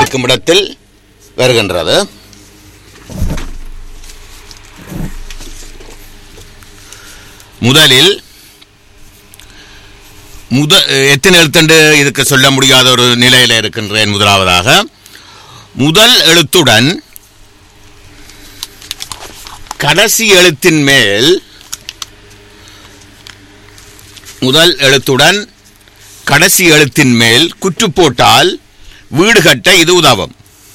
இருக்கும் இடத்தில் வருகின்றது முதலில் முத எத்தனை எழுத்துண்டு இதுக்கு சொல்ல முடியாத ஒரு நிலையில இருக்கின்றேன் முதலாவதாக முதல் எழுத்துடன் கடைசி எழுத்தின் மேல் முதல் எழுத்துடன் கடைசி எழுத்தின் மேல் குற்று போட்டால் வீடு கட்ட இது உதவும்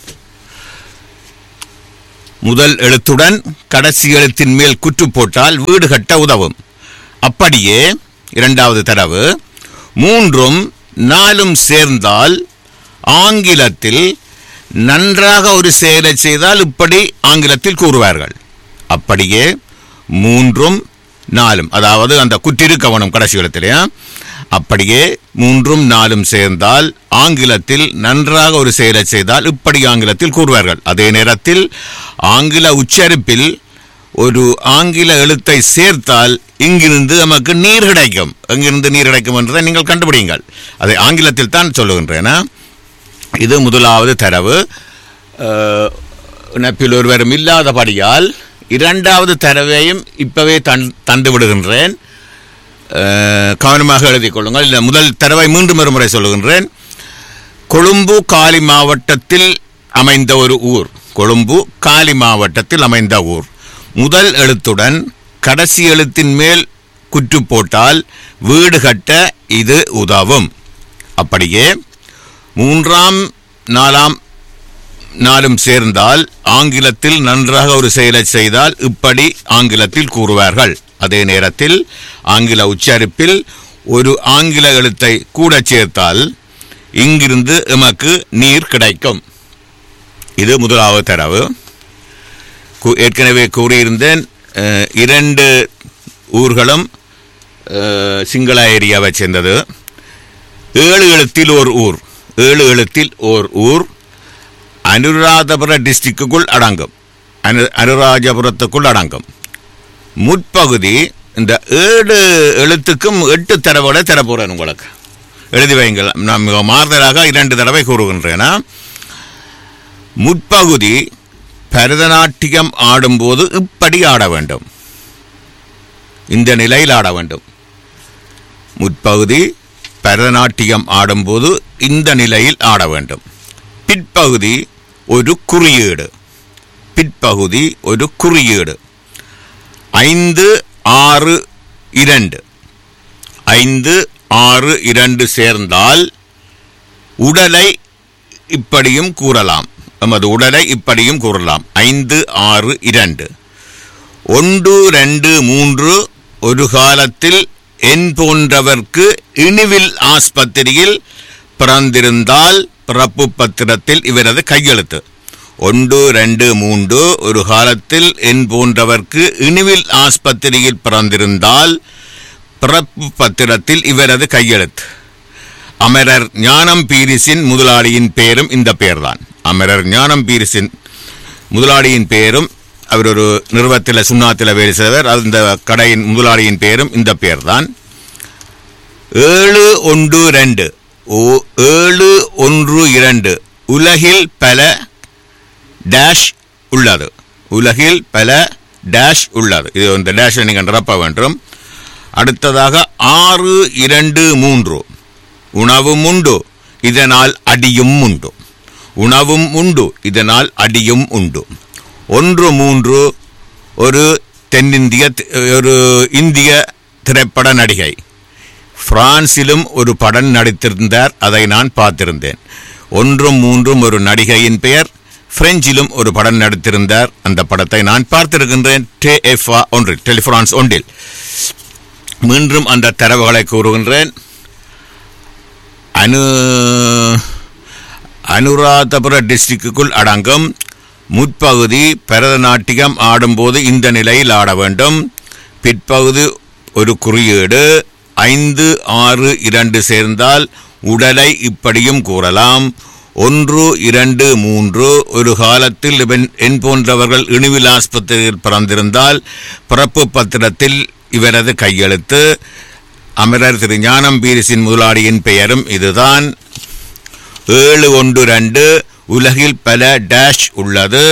முதல் எழுத்துடன் கடைசி எழுத்தின் மேல் குற்று போட்டால் வீடு கட்ட உதவும் அப்படியே இரண்டாவது தரவு மூன்றும் நாலும் சேர்ந்தால் ஆங்கிலத்தில் நன்றாக ஒரு செயலை செய்தால் இப்படி ஆங்கிலத்தில் கூறுவார்கள் அப்படியே மூன்றும் நாலும் அதாவது அந்த குற்றிரு கவனம் கடைசி எழுத்திலே அப்படியே மூன்றும் நாலும் சேர்ந்தால் ஆங்கிலத்தில் நன்றாக ஒரு செயலை செய்தால் இப்படி ஆங்கிலத்தில் கூறுவார்கள் அதே நேரத்தில் ஆங்கில உச்சரிப்பில் ஒரு ஆங்கில எழுத்தை சேர்த்தால் இங்கிருந்து நமக்கு நீர் கிடைக்கும் எங்கிருந்து நீர் கிடைக்கும் என்றதை நீங்கள் கண்டுபிடிங்கள் அதை ஆங்கிலத்தில் தான் சொல்லுகின்றேன் இது முதலாவது தரவு அஹ், இணைப்பில் ஒருவரும் இல்லாதபடியால் இரண்டாவது தரவையும் இப்பவே தன் தந்து விடுகின்றேன் அஹ், கவனமாக எழுதிக் கொள்ளுங்கள் இந்த முதல் தரவை மீண்டும் ஒரு முறை சொல்லுகின்றேன் கொழும்பு காலி மாவட்டத்தில் அமைந்த ஒரு ஊர் கொழும்பு காலி மாவட்டத்தில் அமைந்த ஊர் முதல் எழுத்துடன் கடைசி எழுத்தின் மேல் குற்று போட்டால் வீடு கட்ட இது உதவும் அப்படியே மூன்றாம் நாலாம் நாளும் சேர்ந்தால் ஆங்கிலத்தில் நன்றாக ஒரு செயலை செய்தால் இப்படி ஆங்கிலத்தில் கூறுவார்கள் அதே நேரத்தில் ஆங்கில உச்சரிப்பில் ஒரு ஆங்கில எழுத்தை கூட சேர்த்தால் இங்கிருந்து எமக்கு நீர் கிடைக்கும் இது முதலாவது தரவு கு- ஏற்கனவே கூறியிருந்தேன் அஹ், இரண்டு ஊர்களும் அஹ், சிங்கள ஏரியாவை சேர்ந்தது ஏழு எழுத்தில் ஓர் ஊர் ஏழு எழுத்தில் ஓர் ஊர் அனுராதபுர டிஸ்ட்ரிக்டுக்குள் அடங்கும் அனு அனுராஜபுரத்துக்குள் அடங்கும் முற்பகுதி இந்த ஏழு எழுத்துக்கும் எட்டு தடவை தரப்போறேன் உங்களுக்கு எழுதி வைங்கள் நான் மிக மாறுதலாக இரண்டு தடவை கூறுகின்றேனா முற்பகுதி பரதநாட்டியம் ஆடும்போது இப்படி ஆட வேண்டும் இந்த நிலையில் ஆட வேண்டும் முற்பகுதி பரதநாட்டியம் ஆடும்போது இந்த நிலையில் ஆட வேண்டும் பிற்பகுதி ஒரு குறியீடு பிற்பகுதி ஒரு குறியீடு ஐந்து ஆறு இரண்டு ஐந்து ஆறு இரண்டு சேர்ந்தால் உடலை இப்படியும் கூறலாம் நமது உடலை இப்படியும் கூறலாம் ஐந்து ஆறு இரண்டு ஒன்று ரெண்டு மூன்று ஒரு காலத்தில் என் போன்றவர்க்கு இனிவில் ஆஸ்பத்திரியில் பிறந்திருந்தால் பிறப்பு பத்திரத்தில் இவரது கையெழுத்து ஒன்று ரெண்டு மூன்று ஒரு காலத்தில் என் போன்றவர்க்கு இனிவில் ஆஸ்பத்திரியில் பிறந்திருந்தால் பிறப்பு பத்திரத்தில் இவரது கையெழுத்து அமரர் ஞானம் பீரிஸின் முதலாளியின் பெயரும் இந்த பெயர்தான் அமரர் ஞானம் பீரிஸின் முதலாளியின் பெயரும் அவர் ஒரு நிறுவனத்தில் சுண்ணாத்தில் வேலை செய்தவர் அந்த கடையின் முதலாளியின் பெயரும் இந்த பெயர்தான் ஏழு ஒன்று ரெண்டு ஓ ஏழு ஒன்று இரண்டு உலகில் பல டேஷ் உள்ளது உலகில் பல டேஷ் உள்ளது இது இந்த டேஷ் நீங்கள் நிரப்ப வேண்டும் அடுத்ததாக ஆறு இரண்டு மூன்று உணவும் உண்டு இதனால் அடியும் உண்டு உணவும் உண்டு இதனால் அடியும் உண்டு ஒன்று மூன்று ஒரு தென்னிந்திய ஒரு இந்திய திரைப்பட நடிகை பிரான்சிலும் ஒரு படம் நடித்திருந்தார் அதை நான் பார்த்திருந்தேன் ஒன்றும் மூன்றும் ஒரு நடிகையின் பெயர் பிரெஞ்சிலும் ஒரு படம் நடித்திருந்தார் அந்த படத்தை நான் பார்த்திருக்கின்றேன் டே எஃப்ஆ ஒன்றில் டெலிபிரான்ஸ் ஒன்றில் மீண்டும் அந்த தரவுகளை கூறுகின்றேன் அனு அனுராதபுர டிஸ்ட்ரிக்டுக்குள் அடங்கும் முற்பகுதி பரதநாட்டியம் ஆடும்போது இந்த நிலையில் ஆட வேண்டும் பிற்பகுதி ஒரு குறியீடு ஐந்து ஆறு இரண்டு சேர்ந்தால் உடலை இப்படியும் கூறலாம் ஒன்று இரண்டு மூன்று ஒரு காலத்தில் இவன் என் போன்றவர்கள் இணுவில் ஆஸ்பத்திரியில் பிறந்திருந்தால் பிறப்பு பத்திரத்தில் இவரது கையெழுத்து அமரர் திரு ஞானம் பீரிசின் முதலாளியின் பெயரும் இதுதான் ஏழு ஒன்று ரெண்டு உலகில் பல டேஷ் உள்ளது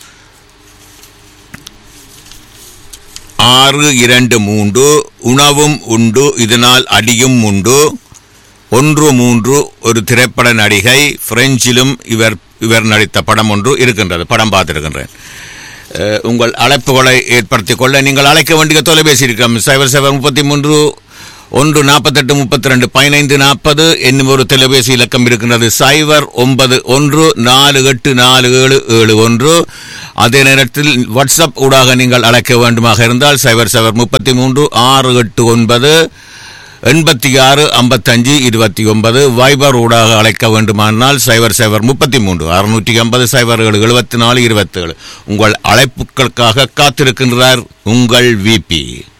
ஆறு இரண்டு மூன்று உணவும் உண்டு இதனால் அடியும் உண்டு ஒன்று மூன்று ஒரு திரைப்பட நடிகை பிரெஞ்சிலும் இவர் இவர் நடித்த படம் ஒன்று இருக்கின்றது படம் பார்த்திருக்கின்றேன் அஹ், உங்கள் அழைப்புகளை ஏற்படுத்திக் கொள்ள நீங்கள் அழைக்க வேண்டிய தொலைபேசி இருக்கிறோம் சைபர் சைபர் முப்பத்தி மூன்று ஒன்று நாற்பத்தெட்டு முப்பத்தி ரெண்டு பதினைந்து நாற்பது என்னும் ஒரு தொலைபேசி இலக்கம் இருக்கின்றது சைபர் ஒன்பது ஒன்று நாலு எட்டு நாலு ஏழு ஏழு ஒன்று அதே நேரத்தில் வாட்ஸ்அப் ஊடாக நீங்கள் அழைக்க வேண்டுமாக இருந்தால் சைபர் சைபர் முப்பத்தி மூன்று ஆறு எட்டு ஒன்பது எண்பத்தி ஆறு ஐம்பத்தஞ்சு இருபத்தி ஒன்பது வைபர் ஊடாக அழைக்க வேண்டுமானால் சைபர் சைபர் முப்பத்தி மூன்று அறுநூற்றி ஐம்பது சைபர் ஏழு எழுபத்தி நாலு இருபத்தேழு உங்கள் அழைப்புகளுக்காக காத்திருக்கின்றார் உங்கள் விபி